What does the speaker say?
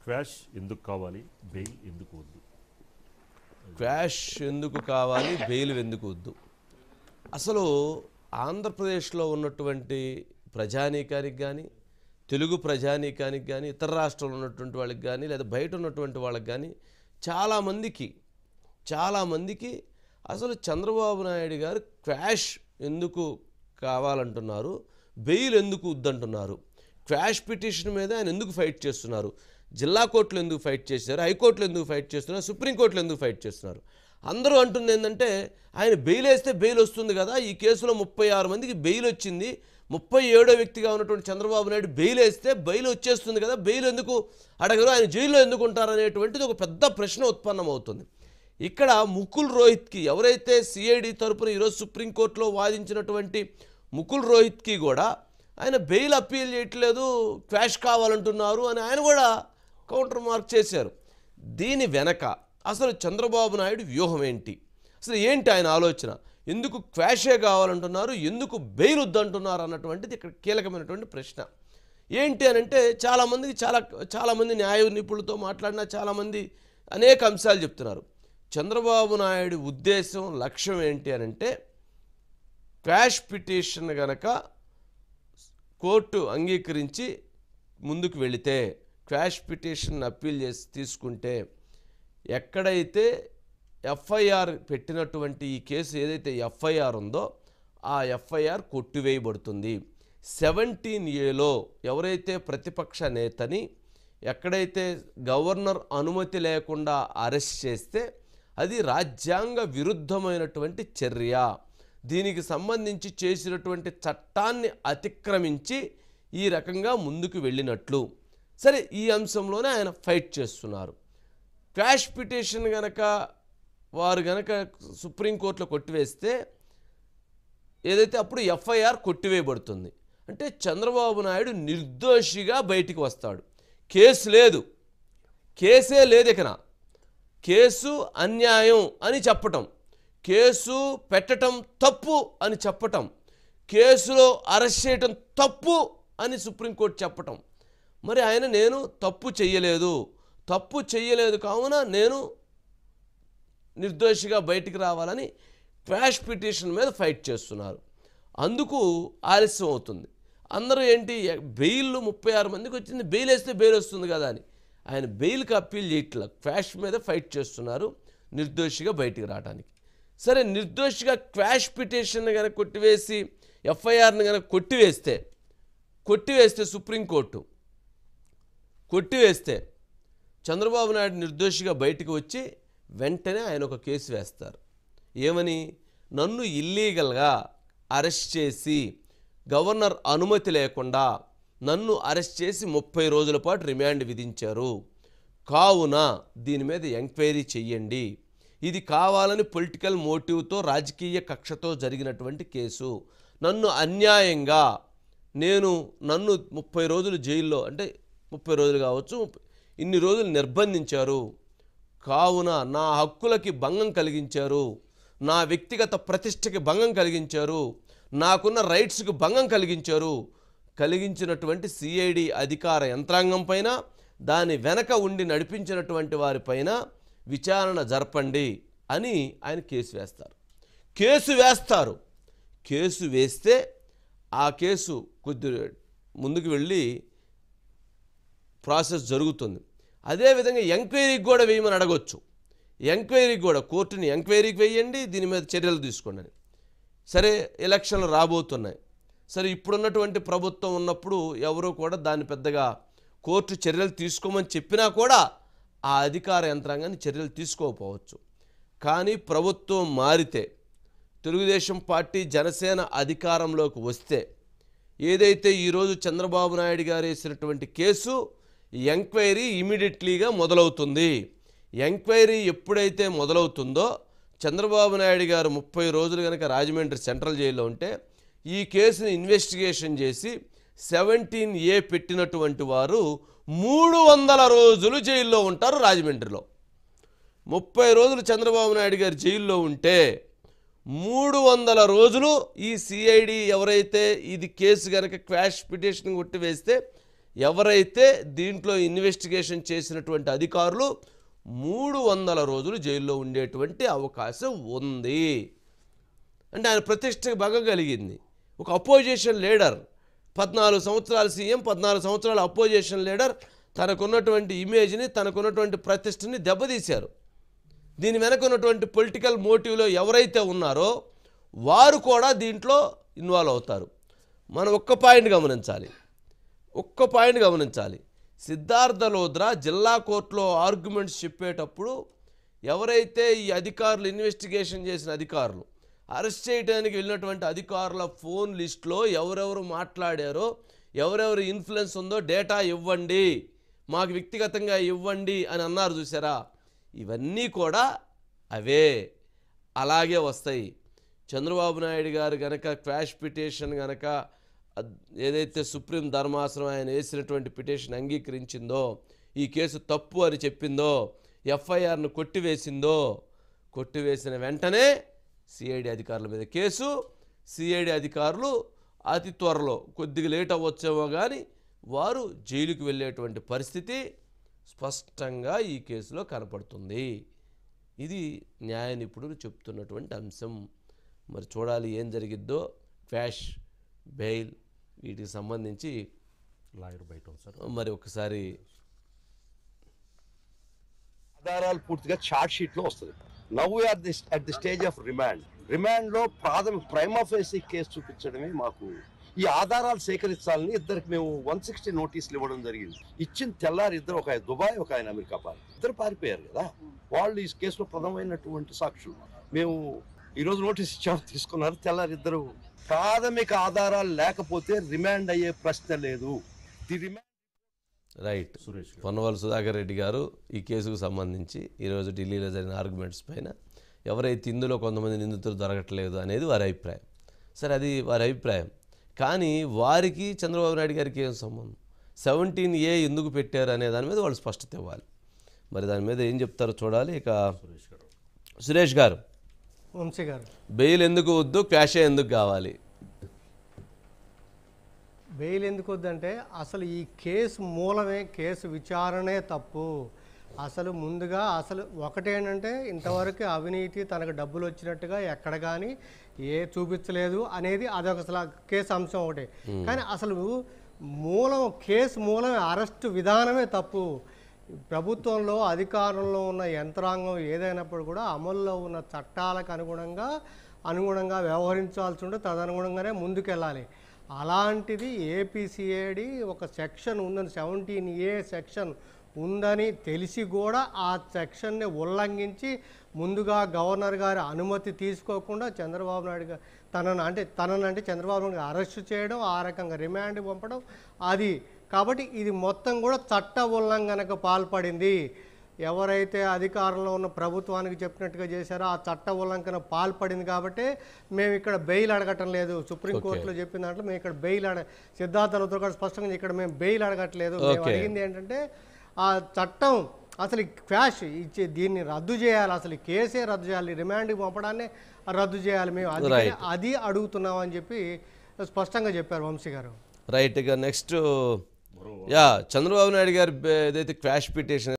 Quash ఎందుకు కావాలి bail ఎందుకు వద్దు క్వాష్ ఎందుకు కావాలి బెయిల్ ఎందుకు వద్దు అసలు ఆంధ్రప్రదేశ్లో ఉన్నటువంటి ప్రజానీకానికి కానీ తెలుగు ప్రజానీకానికి కానీ ఇతర రాష్ట్రాల్లో ఉన్నటువంటి వాళ్ళకి కానీ లేదా బయట ఉన్నటువంటి వాళ్ళకి కానీ చాలామందికి చాలామందికి అసలు చంద్రబాబు నాయుడు గారు క్వాష్ ఎందుకు కావాలంటున్నారు బెయిల్ ఎందుకు వద్దంటున్నారు క్వాష్ పిటిషన్ మీద ఆయన ఎందుకు ఫైట్ చేస్తున్నారు జిల్లా కోర్టులు ఎందుకు ఫైట్ చేశారు హైకోర్టులు ఎందుకు ఫైట్ చేస్తున్నారు సుప్రీంకోర్టులు ఎందుకు ఫైట్ చేస్తున్నారు అందరూ అంటుంది ఏంటంటే ఆయన బెయిల్ వేస్తే బెయిల్ వస్తుంది కదా ఈ కేసులో ముప్పై ఆరు మందికి బెయిల్ వచ్చింది ముప్పై ఏడో వ్యక్తిగా ఉన్నటువంటి చంద్రబాబు నాయుడు బెయిల్ వేస్తే బెయిల్ వచ్చేస్తుంది కదా బెయిల్ ఎందుకు అడగరు ఆయన జైల్లో ఎందుకు ఉంటారనేటువంటిది ఒక పెద్ద ప్రశ్న ఉత్పన్నమవుతుంది ఇక్కడ ముకుల్ రోహిత్కి ఎవరైతే సిఐడి తరపున ఈరోజు సుప్రీంకోర్టులో వాదించినటువంటి ముకుల్ రోహిత్కి కూడా ఆయన బెయిల్ అప్పీల్ చేయట్లేదు క్వాష్ కావాలంటున్నారు అని ఆయన కూడా కౌంటర్ మార్క్ చేశారు దీని వెనక అసలు చంద్రబాబు నాయుడు వ్యూహం ఏంటి అసలు ఏంటి ఆయన ఆలోచన ఎందుకు క్వాషే కావాలంటున్నారు ఎందుకు బెయిల్ వద్దంటున్నారు అన్నటువంటిది ఇక్కడ కీలకమైనటువంటి ప్రశ్న ఏంటి అని అంటే చాలామందికి చాలా చాలామంది న్యాయ నిపుణులతో మాట్లాడినా చాలామంది అనేక అంశాలు చెప్తున్నారు చంద్రబాబు నాయుడు ఉద్దేశం లక్ష్యం ఏంటి అని అంటే క్వాష్ పిటిషన్ గనక కోర్టు అంగీకరించి ముందుకు వెళితే క్వాష్ పిటిషన్ అప్పీల్ చేసి తీసుకుంటే ఎక్కడైతే ఎఫ్ఐఆర్ పెట్టినటువంటి ఈ కేసు ఏదైతే ఎఫ్ఐఆర్ ఉందో ఆ ఎఫ్ఐఆర్ కొట్టివేయబడుతుంది సెవెంటీన్ ఏలో ఎవరైతే ప్రతిపక్ష నేతని ఎక్కడైతే గవర్నర్ అనుమతి లేకుండా అరెస్ట్ చేస్తే అది రాజ్యాంగ విరుద్ధమైనటువంటి చర్య దీనికి సంబంధించి చేసినటువంటి చట్టాన్ని అతిక్రమించి ఈ రకంగా ముందుకు వెళ్ళినట్లు సరే ఈ అంశంలోనే ఆయన ఫైట్ చేస్తున్నారు క్వాష్ పిటిషన్ గనక వారు గనక సుప్రీంకోర్టులో కొట్టివేస్తే ఏదైతే అప్పుడు ఎఫ్ఐఆర్ కొట్టివేయబడుతుంది అంటే చంద్రబాబు నాయుడు నిర్దోషిగా బయటికి వస్తాడు కేసు లేదు కేసే లేదు ఇకన కేసు అన్యాయం అని చెప్పటం కేసు పెట్టటం తప్పు అని చెప్పటం కేసులో అరెస్ట్ చేయటం తప్పు అని సుప్రీంకోర్టు చెప్పటం మరి ఆయన నేను తప్పు చెయ్యలేదు తప్పు చెయ్యలేదు కావున నేను నిర్దోషిగా బయటికి రావాలని క్వాష్ పిటిషన్ మీద ఫైట్ చేస్తున్నారు అందుకు ఆలస్యం అవుతుంది అందరూ ఏంటి బెయిల్ ముప్పై ఆరు మందికి వచ్చింది బెయిల్ వేస్తే బెయిల్ వస్తుంది కదా అని ఆయన బెయిల్కి అప్పీల్ చేయట్ల క్వాష్ మీద ఫైట్ చేస్తున్నారు నిర్దోషిగా బయటికి రావడానికి సరే నిర్దోషిగా క్వాష్ పిటిషన్ కనుక కొట్టివేసి ఎఫ్ఐఆర్ని కనుక కొట్టివేస్తే కొట్టివేస్తే సుప్రీంకోర్టు కొట్టివేస్తే చంద్రబాబు నాయుడు నిర్దోషిగా బయటకు వచ్చి వెంటనే ఆయన ఒక కేసు వేస్తారు ఏమని నన్ను ఇల్లీగల్గా అరెస్ట్ చేసి గవర్నర్ అనుమతి లేకుండా నన్ను అరెస్ట్ చేసి ముప్పై రోజుల పాటు రిమాండ్ విధించారు కావున దీని మీద ఎంక్వైరీ చెయ్యండి ఇది కావాలని పొలిటికల్ మోటివ్తో రాజకీయ కక్షతో జరిగినటువంటి కేసు నన్ను అన్యాయంగా నేను నన్ను ముప్పై రోజులు జైల్లో అంటే ముప్పై రోజులు కావచ్చు ముప్పై- ఇన్ని రోజులు నిర్బంధించారు కావున నా హక్కులకి భంగం కలిగించారు నా వ్యక్తిగత ప్రతిష్టకి భంగం కలిగించారు నాకున్న రైట్స్కి భంగం కలిగించారు కలిగించినటువంటి సిఐడి అధికార యంత్రాంగం పైన దాని వెనక ఉండి నడిపించినటువంటి వారిపైన విచారణ జరపండి అని ఆయన కేసు వేస్తారు కేసు వేస్తారు కేసు వేస్తే ఆ కేసు కొద్ది ముందుకు వెళ్ళి ప్రాసెస్ జరుగుతుంది అదేవిధంగా ఎంక్వైరీకి కూడా వేయమని అడగొచ్చు ఎంక్వైరీకి కూడా కోర్టుని ఎంక్వైరీకి వేయండి దీని మీద చర్యలు తీసుకోండి అని సరే ఎలక్షన్లు రాబోతున్నాయి సరే ఇప్పుడున్నటువంటి ప్రభుత్వం ఉన్నప్పుడు ఎవరూ కూడా దాన్ని పెద్దగా కోర్టు చర్యలు తీసుకోమని చెప్పినా కూడా ఆ అధికార యంత్రాంగాన్ని చర్యలు తీసుకోకపోవచ్చు కానీ ప్రభుత్వం మారితే తెలుగుదేశం పార్టీ జనసేన అధికారంలోకి వస్తే ఏదైతే ఈరోజు చంద్రబాబు నాయుడు గారు వేసినటువంటి కేసు ఎంక్వైరీ ఇమీడియట్లీగా మొదలవుతుంది ఎంక్వైరీ ఎప్పుడైతే మొదలవుతుందో చంద్రబాబు నాయుడు గారు ముప్పై రోజులు కనుక రాజమండ్రి సెంట్రల్ జైల్లో ఉంటే ఈ కేసుని ఇన్వెస్టిగేషన్ చేసి సెవెంటీన్ ఏ పెట్టినటువంటి వారు మూడు వందల రోజులు జైల్లో ఉంటారు రాజమండ్రిలో ముప్పై రోజులు చంద్రబాబు నాయుడు గారు జైల్లో ఉంటే మూడు వందల రోజులు ఈ సిఐడి ఎవరైతే ఇది కేసు కనుక క్వాష్ పిటిషన్ కొట్టివేస్తే ఎవరైతే దీంట్లో ఇన్వెస్టిగేషన్ చేసినటువంటి అధికారులు మూడు వందల రోజులు జైల్లో ఉండేటువంటి అవకాశం ఉంది అంటే ఆయన ప్రతిష్టకు భంగం కలిగింది ఒక అపోజిషన్ లీడర్ పద్నాలుగు సంవత్సరాల సీఎం పద్నాలుగు సంవత్సరాల అపోజిషన్ లీడర్ తనకున్నటువంటి ఇమేజ్ని తనకున్నటువంటి ప్రతిష్టని దెబ్బతీశారు దీని వెనక ఉన్నటువంటి పొలిటికల్ మోటివ్లో ఎవరైతే ఉన్నారో వారు కూడా దీంట్లో ఇన్వాల్వ్ అవుతారు మనం ఒక్క పాయింట్ గమనించాలి ఒక్క పాయింట్ గమనించాలి సిద్ధార్థ లోద్రా జిల్లా కోర్టులో ఆర్గ్యుమెంట్స్ చెప్పేటప్పుడు ఎవరైతే ఈ అధికారులు ఇన్వెస్టిగేషన్ చేసిన అధికారులు అరెస్ట్ చేయడానికి వెళ్ళినటువంటి అధికారుల ఫోన్ లిస్ట్లో ఎవరెవరు మాట్లాడారో ఎవరెవరు ఇన్ఫ్లుయెన్స్ ఉందో డేటా ఇవ్వండి మాకు వ్యక్తిగతంగా ఇవ్వండి అని అన్నారు చూసారా ఇవన్నీ కూడా అవే అలాగే వస్తాయి చంద్రబాబు నాయుడు గారు గనక క్వాష్ పిటిషన్ గనక అద్- ఏదైతే సుప్రీం ధర్మాసనం ఆయన వేసినటువంటి పిటిషన్ అంగీకరించిందో ఈ కేసు తప్పు అని చెప్పిందో ఎఫ్ఐఆర్ను కొట్టివేసిందో కొట్టివేసిన వెంటనే సిఐడి అధికారుల మీద కేసు సిఐడి అధికారులు అతి త్వరలో కొద్దిగా లేట్ అవ్వచ్చేమో కానీ వారు జైలుకు వెళ్ళేటువంటి పరిస్థితి స్పష్టంగా ఈ కేసులో కనపడుతుంది ఇది న్యాయ నిపుణులు చెప్తున్నటువంటి అంశం మరి చూడాలి ఏం జరిగిద్దో క్వాష్ బెయిల్ వీటికి సంబంధించి లాయర్ బయట ఉంది సార్ మరి ఒకసారి ఆధారాలు పూర్తిగా చార్ట్ షీట్ లో వస్తుంది now are the at the stage of remand remand లో ప్రాథమిక ప్రైమాఫేసి కేసు చూపించడమే మాకు ఈ ఆధారాలు సేకరించాలని ఇద్దరికి మేము వన్ సిక్స్టీ నోటీసులు ఇవ్వడం జరిగింది ఇచ్చిన తెల్లారి ఇద్దరు ఒక ఆయన దుబాయ్ ఒక ఆయన అమెరికా పారి ఇద్దరు పారిపోయారు కదా వాళ్ళు ఈ కేసులో ప్రథమైనటువంటి సాక్షులు మేము ఈ రోజు నోటీస్ ఇచ్చాము తీసుకున్నారు తెల్లారి ఇద్దరు ప్రాథమిక ఆధారాలు లేకపోతే రిమాండ్ అయ్యే ప్రశ్న లేదు ది రిమాండ్ రైట్ సురేష్ గారు పొన్నవల్ సుధాకర్ రెడ్డి గారు ఈ కేసుకు సంబంధించి ఈరోజు ఢిల్లీలో జరిగిన ఆర్గ్యుమెంట్స్ పైన ఎవరైతే ఇందులో కొంతమంది నిందితులు దొరకట్లేదు అనేది వారి అభిప్రాయం సరే అది వారి అభిప్రాయం కానీ వారికి చంద్రబాబు నాయుడు గారికి ఏం సంబంధం సెవెంటీన్ ఏ ఎందుకు పెట్టారు అనే దాని మీద వాళ్ళు స్పష్టత ఇవ్వాలి మరి దాని మీద ఏం చెప్తారో చూడాలి ఇక సురేష్ గారు సురేష్ గారు వంశీ గారు బెయిల్ ఎందుకు వద్దు క్యాషే ఎందుకు కావాలి బెయిల్ ఎందుకు వద్దంటే అసలు ఈ కేసు మూలమే కేసు విచారణే తప్పు అసలు ముందుగా అసలు ఒకటేంటంటే ఇంతవరకు అవినీతి తనకు డబ్బులు వచ్చినట్టుగా ఎక్కడ కానీ ఏ చూపించలేదు అనేది అదొక అసలు ఆ కేసు అంశం ఒకటే కానీ అసలు మూలం కేసు మూలమే అరెస్ట్ విధానమే తప్పు ప్రభుత్వంలో అధికారంలో ఉన్న యంత్రాంగం ఏదైనప్పుడు కూడా అమల్లో ఉన్న చట్టాలకు అనుగుణంగా అనుగుణంగా వ్యవహరించాల్సి ఉంటే తదనుగుణంగానే ముందుకెళ్ళాలి అలాంటిది ఏపీసీఏడి ఒక సెక్షన్ ఉందని సెవెంటీన్ ఏ సెక్షన్ ఉందని తెలిసి కూడా ఆ సెక్షన్ని ఉల్లంఘించి ముందుగా గవర్నర్ గారి అనుమతి తీసుకోకుండా చంద్రబాబు నాయుడు గారు తనను అంటే తనను అంటే చంద్రబాబు నాయుడు గారు అరెస్ట్ చేయడం ఆ రకంగా రిమాండ్ పంపడం అది కాబట్టి ఇది మొత్తం కూడా చట్ట ఉల్లంఘనకు పాల్పడింది ఎవరైతే అధికారంలో ఉన్న ప్రభుత్వానికి చెప్పినట్టుగా చేశారో ఆ చట్ట ఉల్లంఘన పాల్పడింది కాబట్టి మేము ఇక్కడ బెయిల్ అడగటం లేదు సుప్రీంకోర్టులో చెప్పిన దాంట్లో మేము ఇక్కడ బెయిల్ అడ సిద్ధార్థ లూథర్ గారు స్పష్టంగా ఇక్కడ మేము బెయిల్ అడగట్లేదు మేము Okay. అడిగింది ఏంటంటే ఆ చట్టం అసలు క్వాష్ ఇచ్చే దీన్ని రద్దు చేయాలి అసలు ఈ కేసే రద్దు చేయాలి రిమాండ్కి పంపడాన్ని రద్దు చేయాలి మేము అది Right. అది అడుగుతున్నాం అని చెప్పి స్పష్టంగా చెప్పారు వంశీ గారు రైట్ ఇక నెక్స్ట్ యా చంద్రబాబు నాయుడు గారు బే- ఏదైతే క్వాష్ పిటిషన్